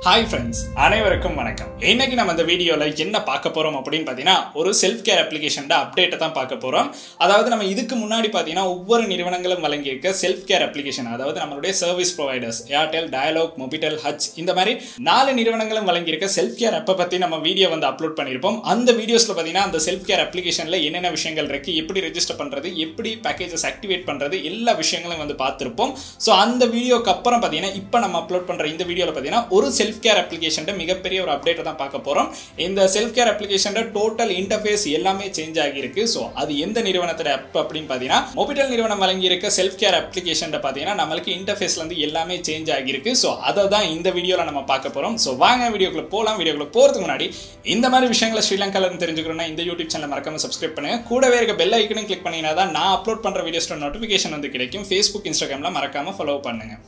hi friends அனைவருக்கும் வணக்கம் இன்னைக்கு நம்ம இந்த வீடியோவில் என்ன பார்க்க போகிறோம் அப்படின்னு பார்த்தீங்கன்னா ஒரு செல்ஃப் கேர் அப்ளிகேஷன் அப்டேட்டை தான் பார்க்க போகிறோம் அதாவது நம்ம இதுக்கு முன்னாடி பார்த்தீங்கன்னா ஒவ்வொரு நிறுவனங்களும் வழங்கியிருக்க செல்ஃப் கேர் அப்ளிகேஷன் அதாவது நம்மளுடைய service providers Airtel Dialog Mobitel Hutch இந்த மாதிரி நாலு நிறுவனங்களும் வழங்கியிருக்க செல்ஃப் கேர் அப்பை பற்றி நம்ம வீடியோ வந்து அப்லோட் பண்ணியிருப்போம் அந்த வீடியோஸில் பார்த்தீங்கன்னா அந்த செல்ஃப் கேர் அப்ளிகேஷனில் என்னென்ன விஷயங்கள் இருக்குது எப்படி ரெஜிஸ்டர் பண்ணுறது எப்படி பேக்கேஜஸ் ஆக்டிவேட் பண்ணுறது எல்லா விஷயங்களும் வந்து பார்த்துருப்போம் ஸோ அந்த வீடியோக்கு அப்புறம் பார்த்தீங்கன்னா இப்போ நம்ம அப்லோட் பண்ணுற இந்த வீடியோவில் பார்த்தீங்கன்னா ஒரு செல்ஃப் கேர் அப்ளிகேஷன் மிகப்பெரிய ஒரு அப்டேட்டை தான் பார்க்க போகிறோம் இந்த self care application total interface எல்லாமே சேஞ்ச் ஆகியிருக்கு ஸோ அது எந்த நிறுவனத்தோட ஆப் அப்படின்னு பார்த்தீங்கன்னா மொபிட்டல் நிறுவனம் வழங்கியிருக்க செல்ஃப் கேர் அப்ளிகேஷன் பார்த்தீங்கன்னா நம்மளுக்கு இன்டர்ஃபேஸ்ல இருந்து எல்லாமே சேஞ்ச் ஆகியிருக்கு ஸோ அதை தான் இந்த வீடியோவில் நம்ம பார்க்க போகிறோம் ஸோ வாங்க வீடியோக்குள்ள போகலாம் வீடியோக்குள்ள போகிறதுக்கு முன்னாடி இந்த மாதிரி விஷயங்களை ஸ்ரீலங்கால இருந்து தெரிஞ்சுக்கணும்னா இந்த யூடியூப் சேனல் மறக்காம சப்ஸ்கிரைப் பண்ணுங்க கூடவே இருக்க பெல் ஐக்கனும் கிளிக் பண்ணீங்கன்னா தான் நான் அப்லோட் பண்ணுற வீடியோஸோட நோட்டிஃபிகேஷன் வந்து கிடைக்கும் ஃபேஸ்புக் இன்ஸ்டாகிராமில் மறக்காம ஃபாலோ பண்ணுங்க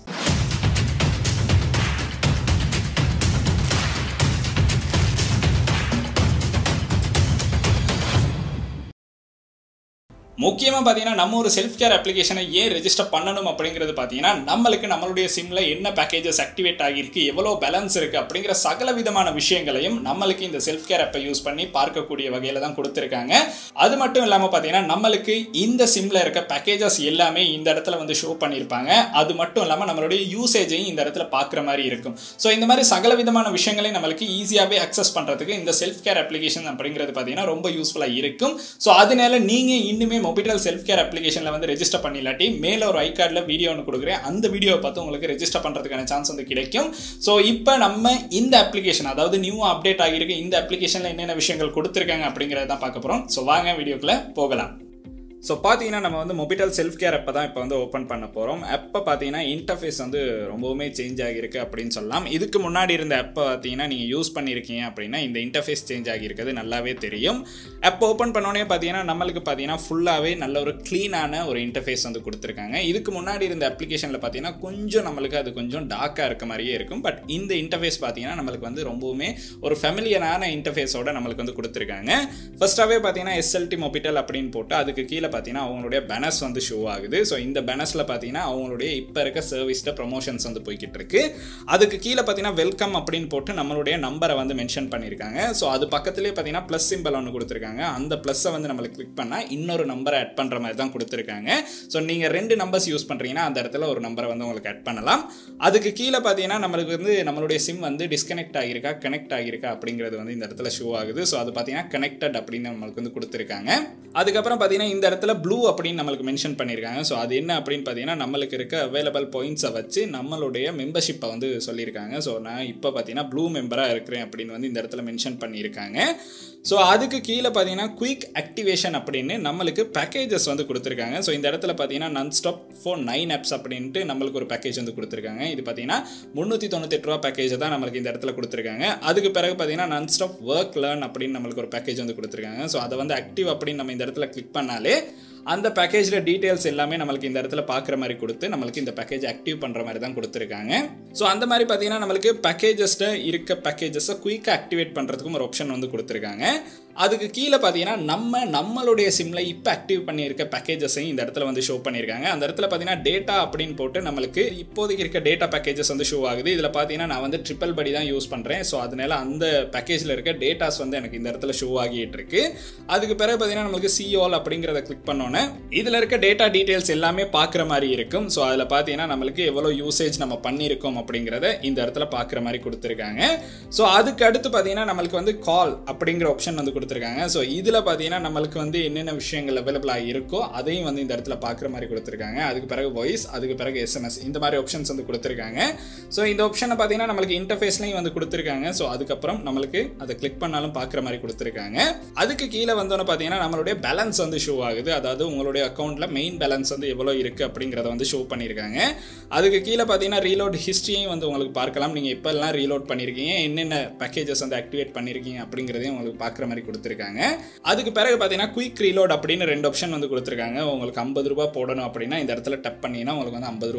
முக்கியமாக பார்த்தீங்கன்னா நம்ம ஒரு செல்ஃப் கேர் அப்ளிகேஷனை ஏன் ரெஜிஸ்டர் பண்ணணும் அப்படிங்கிறது பார்த்தீங்கன்னா நம்மளுக்கு நம்மளுடைய சிம்மில் என்ன பேக்கேஜஸ் ஆக்டிவேட் ஆகியிருக்கு எவ்வளோ பேலன்ஸ் இருக்குது அப்படிங்கிற சகல விதமான விஷயங்களையும் நம்மளுக்கு இந்த செல்ஃப் கேர் ஆப்பை யூஸ் பண்ணி பார்க்கக்கூடிய வகையில் தான் கொடுத்துருக்காங்க அது மட்டும் இல்லாமல் பார்த்தீங்கன்னா நம்மளுக்கு இந்த சிம்மில் இருக்க பேக்கேஜஸ் எல்லாமே இந்த இடத்துல வந்து ஷோ பண்ணியிருப்பாங்க அது மட்டும் இல்லாமல் நம்மளுடைய யூசேஜையும் இந்த இடத்துல பார்க்குற மாதிரி இருக்கும் ஸோ இந்த மாதிரி சகல விதமான விஷயங்களையும் நம்மளுக்கு ஈஸியாகவே அக்சஸ் பண்ணுறதுக்கு இந்த செல்ஃப் கேர் அப்ளிகேஷன் அப்படிங்கிறது பார்த்தீங்கன்னா ரொம்ப யூஸ்ஃபுல்லாக இருக்கும் ஸோ அதனால நீங்கள் இன்னுமே மொபிட்டல் செல்ஃப் கேர் அப்ளிகேஷனில் வந்து ரெஜிஸ்டர் பண்ணிலாட்டி மேலே ஒரு ஐ கார்டில் வீடியோ ஒன்று கொடுக்குறேன் அந்த வீடியோவை பார்த்து உங்களுக்கு ரெஜிஸ்டர் பண்ணுறதுக்கான சான்ஸ் வந்து கிடைக்கும் ஸோ இப்போ நம்ம இந்த அப்ளிகேஷன் அதாவது நியூ அப்டேட் ஆகியிருக்கு இந்த அப்ளிகேஷனில் என்னென்ன விஷயங்கள் கொடுத்துருக்காங்க அப்படிங்கிறத தான் பார்க்க போகிறோம் ஸோ வாங்க வீடியோக்குள்ளே போகலாம் ஸோ பார்த்தீங்கன்னா நம்ம வந்து மொபிட்டல் செல்ஃப் கேர் அப்போ தான் இப்போ வந்து ஓப்பன் பண்ண போகிறோம் அப்போ பார்த்தீங்கன்னா இன்டர்ஃபேஸ் வந்து ரொம்பவுமே சேஞ்ச் ஆகியிருக்கு அப்படின்னு சொல்லலாம் இதுக்கு முன்னாடி இருந்த அப்போ பார்த்தீங்கன்னா நீங்கள் யூஸ் பண்ணியிருக்கீங்க அப்படின்னா இந்த இன்டர்ஃபேஸ் சேஞ்ச் ஆகியிருக்கிறது நல்லாவே தெரியும் அப்போ ஓப்பன் பண்ணோடனே பார்த்தீங்கன்னா நம்மளுக்கு பார்த்தீங்கன்னா ஃபுல்லாகவே நல்ல ஒரு க்ளீனான ஒரு இன்டர்ஃபேஸ் வந்து கொடுத்துருக்காங்க இதுக்கு முன்னாடி இருந்த அப்ளிகேஷனில் பார்த்தீங்கன்னா கொஞ்சம் நம்மளுக்கு அது கொஞ்சம் டார்க்காக இருக்க மாதிரியே இருக்கும் பட் இந்த இன்டர்ஃபேஸ் பார்த்தீங்கன்னா நம்மளுக்கு வந்து ரொம்பவுமே ஒரு ஃபெமிலியரான இன்டர்ஃபேஸோட நம்மளுக்கு வந்து கொடுத்துருக்காங்க ஃபர்ஸ்ட்டாகவே பார்த்தீங்கன்னா எஸ்எல்டி மொபிட்டல் அப்படின்னு போட்டு அதுக்கு கீழே பார்த்தீங்கன்னா அவங்களுடைய பேனர்ஸ் வந்து ஷோ ஆகுது ஸோ இந்த பேனர்ஸில் பார்த்தீங்கன்னா அவங்களுடைய இப்போ இருக்க சர்வீஸ்ட ப்ரொமோஷன்ஸ் வந்து போய்கிட்டு இருக்கு அதுக்கு கீழே பார்த்தீங்கன்னா வெல்கம் அப்படின்னு போட்டு நம்மளுடைய நம்பரை வந்து மென்ஷன் பண்ணியிருக்காங்க ஸோ அது பக்கத்துலேயே பார்த்தீங்கன்னா ப்ளஸ் சிம்பிள் ஒன்று கொடுத்துருக்காங்க அந்த ப்ளஸ்ஸை வந்து நம்மளுக்கு கிளிக் பண்ணால் இன்னொரு நம்பரை ஆட் பண்ணுற மாதிரி தான் கொடுத்துருக்காங்க ஸோ நீங்கள் ரெண்டு நம்பர்ஸ் யூஸ் பண்ணுறீங்கன்னா அந்த இடத்துல ஒரு நம்பரை வந்து உங்களுக்கு ஆட் பண்ணலாம் அதுக்கு கீழே பார்த்தீங்கன்னா நம்மளுக்கு வந்து நம்மளுடைய சிம் வந்து டிஸ்கனெக்ட் ஆகியிருக்கா கனெக்ட் ஆகியிருக்கா அப்படிங்கிறது வந்து இந்த இடத்துல ஷோ ஆகுது ஸோ அது பார்த்தீங்கன்னா கனெக்டட் அப்படின்னு நம்மளுக்கு வந்து கொடுத்துருக்காங்க அதுக்கப்புறம் பார்த்தீங்கன்னா இந்த இடத்துல ப்ளூ அப்படின்னு நம்மளுக்கு மென்ஷன் பண்ணியிருக்காங்க ஸோ அது என்ன அப்படின்னு பார்த்தீங்கன்னா நம்மளுக்கு இருக்க அவைலபிள் பாயிண்ட்ஸை வச்சு நம்மளுடைய மெம்பர்ஷிப்பை வந்து சொல்லியிருக்காங்க ஸோ நான் இப்போ பார்த்தீங்கன்னா ப்ளூ மெம்பராக இருக்கிறேன் அப்படின்னு வந்து இந்த இடத்துல மென்ஷன் பண்ணியிருக்காங்க ஸோ அதுக்கு கீழே பார்த்தீங்கன்னா குயிக் ஆக்டிவேஷன் அப்படின்னு நம்மளுக்கு பேக்கேஜஸ் வந்து கொடுத்துருக்காங்க ஸோ இந்த இடத்துல பார்த்தீங்கன்னா நான் ஸ்டாப் ஃபோர் நைன் ஆப்ஸ் அப்படின்ட்டு நம்மளுக்கு ஒரு பேக்கேஜ் வந்து கொடுத்துருக்காங்க இது பார்த்தீங்கன்னா முந்நூற்றி தொண்ணூத்தெட்டு ரூபா பேக்கேஜ் தான் நம்மளுக்கு இந்த இடத்துல கொடுத்துருக்காங்க அதுக்கு பிறகு பார்த்தீங்கன்னா நான் ஸ்டாப் ஒர்க் லேர்ன் அப்படின்னு நம்மளுக்கு ஒரு பேக்கேஜ் வந்து கொடுத்துருக்காங்க ஸோ அதை வந்து ஆக்டிவ் அப்படின்னு நம்ம இந்த இடத்துல கிளிக் பண்ணாலே அந்த பேக்கேஜில் டீட்டெயில்ஸ் எல்லாமே நம்மளுக்கு இந்த இடத்துல பார்க்குற மாதிரி கொடுத்து நம்மளுக்கு இந்த பேக்கேஜ் ஆக்டிவ் பண்ணுற மாதிரி தான் கொடுத்துருக்காங்க ஸோ அந்த மாதிரி பார்த்தீங்கன்னா நம்மளுக்கு பேக்கேஜஸில் இருக்க பேக்கேஜஸை குயிக்காக ஆக்டிவேட் பண்ணுறதுக்கும் ஒரு ஆப்ஷன் வந்து கொடுத்துருக்காங்க அதுக்கு கீழே பார்த்தீங்கன்னா நம்ம நம்மளுடைய சிம்மில் இப்போ ஆக்டிவ் பண்ணியிருக்க பேக்கேஜஸையும் இந்த இடத்துல வந்து ஷோ பண்ணியிருக்காங்க அந்த இடத்துல பார்த்தீங்கன்னா டேட்டா அப்படின்னு போட்டு நம்மளுக்கு இப்போதைக்கு இருக்க டேட்டா பேக்கேஜஸ் வந்து ஷோ ஆகுது இதில் பார்த்தீங்கன்னா நான் வந்து ட்ரிபிள் படி தான் யூஸ் பண்ணுறேன் ஸோ அதனால அந்த பேக்கேஜில் இருக்க டேட்டாஸ் வந்து எனக்கு இந்த இடத்துல ஷோ ஆகிட்டு இருக்கு அதுக்கு பிறகு பார்த்தீங்கன்னா நம்மளுக்கு சிஓல் அப்படிங்கிறத கிளிக் பண்ணோன்னே இதில் இருக்க டேட்டா டீட்டெயில்ஸ் எல்லாமே பார்க்குற மாதிரி இருக்கும் ஸோ அதில் பார்த்தீங்கன்னா நம்மளுக்கு எவ்வளோ யூசேஜ் நம்ம பண்ணியிருக்கோம் அப்படிங்கிறத இந்த இடத்துல பார்க்குற மாதிரி கொடுத்துருக்காங்க ஸோ அதுக்கு அடுத்து பார்த்தீங்கன்னா நம்மளுக்கு வந்து கால் அப்படிங்கிற ஆப்ஷன் வந்து கொடுத்துருக்காங்க ஸோ இதில் பார்த்தீங்கன்னா நம்மளுக்கு வந்து என்னென்ன விஷயங்கள் அவைலபிளாக இருக்கோ அதையும் வந்து இந்த இடத்துல பார்க்குற மாதிரி கொடுத்துருக்காங்க அதுக்கு பிறகு வாய்ஸ் அதுக்கு பிறகு எஸ்எம்எஸ் இந்த மாதிரி ஆப்ஷன்ஸ் வந்து கொடுத்துருக்காங்க ஸோ இந்த ஆப்ஷனை பார்த்தீங்கன்னா நம்மளுக்கு இன்டர்ஃபேஸ்லையும் வந்து கொடுத்துருக்காங்க ஸோ அதுக்கப்புறம் நம்மளுக்கு அதை கிளிக் பண்ணாலும் பார்க்குற மாதிரி கொடுத்துருக்காங்க அதுக்கு கீழே வந்தோன்னு பார்த்தீங்கன்னா நம்மளுடைய பேலன்ஸ் வந்து ஷோ ஆகுது அதாவது உங்களுடைய அக்கௌண்ட்டில் மெயின் பேலன்ஸ் வந்து எவ்வளோ இருக்குது அப்படிங்கிறத வந்து ஷோ பண்ணியிருக்காங்க அதுக்கு கீழே பார்த்தீங்கன்னா ரீலோட் ஹிஸ்ட்ரியும் வந்து உங்களுக்கு பார்க்கலாம் நீங்கள் எப்போல்லாம் ரீலோட் பண்ணியிருக்கீங்க என்னென்ன பேக்கேஜஸ் வந்து ஆக்டிவேட் பண்ணியிருக்கீங்க அப்படிங்கிறதையும் உங்களுக்கு பார்க்குற மாதிரி கொடுத்துருக்காங்க அதுக்கு பிறகு பார்த்தீங்கன்னா குயிக் ரீலோட் அப்படின்னு ரெண்டு ஆப்ஷன் வந்து கொடுத்துருக்காங்க உங்களுக்கு ஐம்பது ரூபா போடணும் அப்படின்னா இந்த இடத்துல டப் பண்ணிங்கன்னா உங்களுக்கு வந்து ஐம்பது ரூபா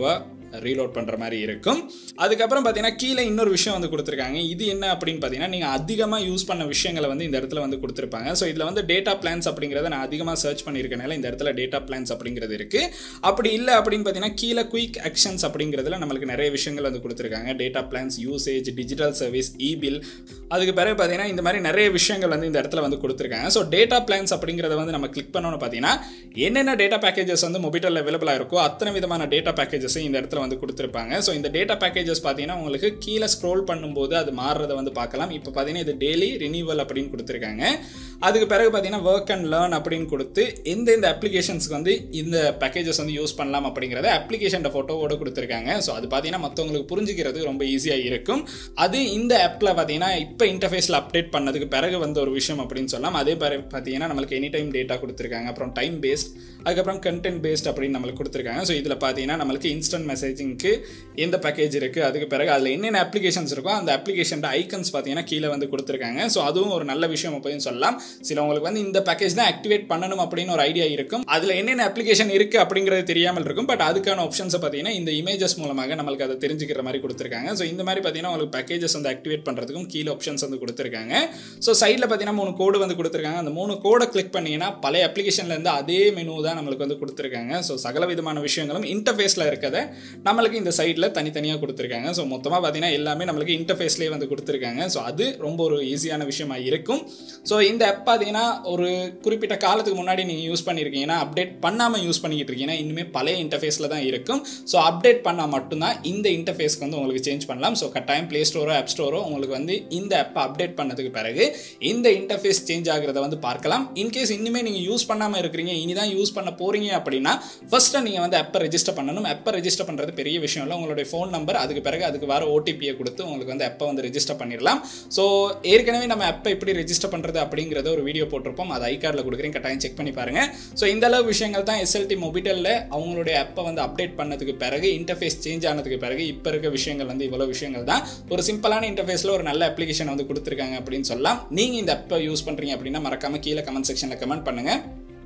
ரீலோட் பண்ணுற மாதிரி இருக்கும் அதுக்கப்புறம் பார்த்தீங்கன்னா கீழே இன்னொரு விஷயம் வந்து கொடுத்துருக்காங்க இது என்ன அப்படின்னு பார்த்தீங்கன்னா நீங்கள் அதிகமாக யூஸ் பண்ண விஷயங்களை வந்து இந்த இடத்துல வந்து கொடுத்துருப்பாங்க ஸோ இதில் வந்து டேட்டா பிளான்ஸ் அப்படிங்கிறத நான் அதிகமாக சர்ச் பண்ணியிருக்கனால இந்த இடத்துல டேட்டா பிளான்ஸ் அப்படிங்கிறது இருக்குது அப்படி இல்லை அப்படின்னு பார்த்தீங்கன்னா கீழே குயிக் ஆக்ஷன்ஸ் அப்படிங்கிறதுல நம்மளுக்கு நிறைய விஷயங்கள் வந்து கொடுத்துருக்காங்க data plans usage digital service e bill அதுக்கு பிறகு பார்த்தீங்கன்னா இந்த மாதிரி நிறைய விஷயங்கள் வந்து இந்த இடத்துல வந்து கொடுத்துருக்காங்க ஸோ டேட்டா பிளான்ஸ் அப்படிங்கிறத வந்து நம்ம கிளிக் பண்ணோன்னு பார்த்தீங்கன்னா என்னென்ன டேட்டா பேக்கேஜஸ் வந்து மொபைலில் அவைலபிளாக இருக்கோ அத்தனை விதமான டேட்டா பேக்கேஜஸையும் இந்த இடத்துல வந்து கொடுத்துருப்பாங்க ஸோ இந்த டேட்டா பேக்கேஜஸ் பார்த்தீங்கன்னா உங்களுக்கு கீழே ஸ்க்ரோல் பண்ணும்போது அது மாறுறதை வந்து பார்க்கலாம் இப்போ பார்த்தீங்கன்னா இது டெய்லி ரினியூவல் அப்படின்னு கொடுத்துருக்காங்க அதுக்கு பிறகு பார்த்தீங்கன்னா ஒர்க் அண்ட் லேர்ன் அப்படின்னு கொடுத்து எந்தெந்த அப்ளிகேஷன்ஸ்க்கு வந்து இந்த பேக்கேஜஸ் வந்து யூஸ் பண்ணலாம் அப்படிங்கிறத அப்ளிகேஷன் ஃபோட்டோவோட கொடுத்துருக்காங்க ஸோ அது பார்த்தீங்கன்னா மற்றவங்களுக்கு புரிஞ்சுக்கிறது ரொம்ப ஈஸியாக இருக்கும் அது இந்த ஆப்பில் பார்த்தீங்கன்னா இப்போ இன்டர்ஃபேஸில் அப்டேட் பண்ணதுக்கு பிறகு வந்த ஒரு விஷயம் அப்படின்னு சொல்லலாம் அதே பிறகு பார்த்தீங்கன்னா நம்மளுக்கு எனி டைம் டேட்டா கொடுத்துருக்காங்க அப்புறம் டைம் பேஸ்ட் அதுக்கப்புறம் கண்டென்ட் பேஸ்ட் அப்படின்னு நம்மளுக்கு கொடுத்துருக்காங்க ஸோ இதில் பார்த்தீங்கன்னா நம்மளுக்கு இன்ஸ்டன்ட் மெசேஜிங்க்கு எந்த பேக்கேஜ் இருக்குது அதுக்கு பிறகு அதில் என்னென்ன அப்ளிகேஷன்ஸ் இருக்கோ அந்த அப்ளிகேஷன் ஐக்கன்ஸ் பார்த்தீங்கன்னா கீழே வந்து கொடுத்துருக்காங்க ஸோ அதுவும் ஒரு நல்ல விஷயம் அப்படின்னு சொல்லலாம் சிலவங்களுக்கு வந்து இந்த பேக்கேஜ் தான் ஆக்டிவேட் பண்ணணும் அப்படின்னு ஒரு ஐடியா இருக்கும் அதில் என்னென்ன அப்ளிகேஷன் இருக்குது அப்படிங்கிறது தெரியாமல் இருக்கும் பட் அதுக்கான ஆப்ஷன்ஸை பார்த்தீங்கன்னா இந்த இமேஜஸ் மூலமாக நம்மளுக்கு அதை தெரிஞ்சுக்கிற மாதிரி கொடுத்துருக்காங்க ஸோ இந்த மாதிரி பார்த்தீங்கன்னா உங்களுக்கு பேக்கேஜஸ் வந்து ஆக்டிவேட் பண்ணுறதுக்கும் கீழே ஆப்ஷன்ஸ் வந்து கொடுத்துருக்காங்க ஸோ சைடில் பார்த்தீங்கன்னா மூணு கோடு வந்து கொடுத்துருக்காங்க அந்த மூணு கோடை கிளிக் பண்ணீங்கன்னா பழைய அப்ளிகேஷன்லேருந்து அதே மெனு தான் நம்மளுக்கு வந்து கொடுத்துருக்காங்க ஸோ சகல விதமான விஷயங்களும் இன்டர்ஃபேஸில் இருக்கதை நம்மளுக்கு இந்த சைடில் தனித்தனியாக கொடுத்துருக்காங்க ஸோ மொத்தமாக பார்த்தீங்கன்னா எல்லாமே நம்மளுக்கு இன்டர்ஃபேஸ்லேயே வந்து கொடுத்துருக்காங்க ஸோ அது ரொம்ப ஒரு ஈஸியான விஷயமா இருக்கும் ஸோ இந்த ஆப் பார்த்தீங்கன்னா ஒரு குறிப்பிட்ட காலத்துக்கு முன்னாடி நீங்கள் யூஸ் பண்ணியிருக்கீங்கன்னா அப்டேட் பண்ணாமல் யூஸ் பண்ணிக்கிட்டு இருக்கீங்கன்னா இன்னுமே பழைய இன்டர்ஃபேஸில் தான் இருக்கும் ஸோ அப்டேட் பண்ணால் மட்டும்தான் இந்த இன்டர்ஃபேஸ்க்கு வந்து உங்களுக்கு சேஞ்ச் பண்ணலாம் ஸோ கட்டாயம் ப்ளே ஸ்டோரோ ஆப் ஸ்டோரோ உங்களுக்கு வந்து இந்த ஆப்பை அப்டேட் பண்ணதுக்கு பிறகு இந்த இன்டர்ஃபேஸ் சேஞ்ச் ஆகிறத வந்து பார்க்கலாம் இன்கேஸ் இன்னுமே நீங்கள் யூஸ் பண்ணாமல் இருக்கிறீங்க இனி தான் யூஸ் பண்ண போகிறீங்க அப்படின்னா ஃபஸ்ட்டு நீங்கள் வந்து ஆப்பை ரெஜிஸ்டர் பண்ணணும் ஆப்பை ரெஜிஸ்டர் பண்ணுறது பெரிய விஷயம் இல்லை உங்களுடைய ஃபோன் நம்பர் அதுக்கு பிறகு அதுக்கு வர ஓடிபியை கொடுத்து உங்களுக்கு வந்து ஆப்பை வந்து ரெஜிஸ்டர் பண்ணிடலாம் ஸோ ஏற்கனவே நம்ம ஆப்பை எப்படி ரெஜிஸ்டர் பண்ணுறது அப்படிங்கிறத ஒரு வீடியோ போட்டிருப்போம் அது ஐ கார்டில் கொடுக்குறேன் கட்டாயம் செக் பண்ணி பாருங்க ஸோ இந்த அளவு விஷயங்கள் தான் எஸ்எல்டி மொபிட்டலில் அவங்களுடைய ஆப்பை வந்து அப்டேட் பண்ணதுக்கு பிறகு இன்டர்ஃபேஸ் சேஞ்ச் ஆனதுக்கு பிறகு இப்போ இருக்க விஷயங்கள் வந்து இவ்வளோ விஷயங்கள் தான் ஒரு சிம்பிளான இன்டர்ஃபேஸில் ஒரு நல்ல அப்ளிகேஷன் வந்து கொடுத்துருக்காங்க அப்படின்னு சொல்லலாம் நீங்கள் இந்த ஆப்பை யூஸ் பண்ணுறீங்க அப்படின்னா மறக்காம கீழே கமெண்ட் செக்ஷனில் கமெண்ட் பண்ணுங்கள்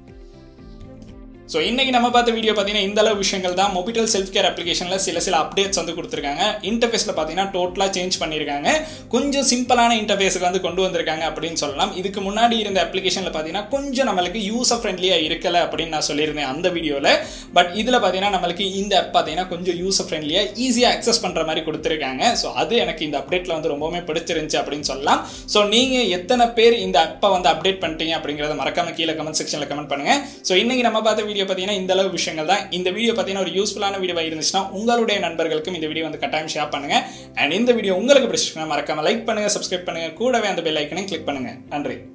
ஸோ இன்னைக்கு நம்ம பார்த்த வீடியோ பார்த்தீங்கன்னா இந்த அளவு விஷயங்கள் தான் மொபிட்டல் செல்ஃப் கேர் அப்ளிகேஷனில் சில சில அப்டேட்ஸ் வந்து கொடுத்துருக்காங்க இன்டர்ஃபேஸில் பார்த்தீங்கன்னா டோட்டலாக சேஞ்ச் பண்ணியிருக்காங்க கொஞ்சம் சிம்பிளான இன்டர்ஃபேஸுக்கு வந்து கொண்டு வந்திருக்காங்க அப்படின்னு சொல்லலாம் இதுக்கு முன்னாடி இருந்த அப்ளிகேஷனில் பார்த்தீங்கன்னா கொஞ்சம் நம்மளுக்கு யூசர் ஃப்ரெண்ட்லியாக இருக்கலை அப்படின்னு நான் சொல்லியிருந்தேன் அந்த வீடியோவில் பட் இதில் பார்த்தீங்கன்னா நம்மளுக்கு இந்த ஆப் பார்த்தீங்கன்னா கொஞ்சம் யூசர் ஃப்ரெண்ட்லியாக ஈஸியாக அக்சஸ் பண்ணுற மாதிரி கொடுத்துருக்காங்க ஸோ அது எனக்கு இந்த அப்டேட்டில் வந்து ரொம்பவுமே பிடிச்சிருந்துச்சு அப்படின்னு சொல்லலாம் ஸோ நீங்கள் எத்தனை பேர் இந்த ஆப்பை வந்து அப்டேட் பண்ணிட்டீங்க அப்படிங்கிறத மறக்காம கீழே கமெண்ட் செக்ஷனில் கமெண்ட் பண்ணுங்கள் ஸோ இன்னைக்கு நம்ம பார்த்த வீடியோ பார்த்தீங்கன்னா இந்த அளவு விஷயங்கள் தான் இந்த வீடியோ பார்த்தீங்கன்னா ஒரு யூஸ்ஃபுல்லான வீடியோ இருந்துச்சுன்னா உங்களுடைய நண்பர்களுக்கும் இந்த வீடியோ வந்து கட்டாயம் ஷேர் பண்ணுங்க அண்ட் இந்த வீடியோ உங்களுக்கு பிடிச்சிருக்குன்னா மறக்காம லைக் பண்ணுங்க சப்ஸ்கிரைப் பண்ணுங்க கூடவே அந்த பெல் ஐக்கனையும் கிளிக் பண்ணுங்க நன்றி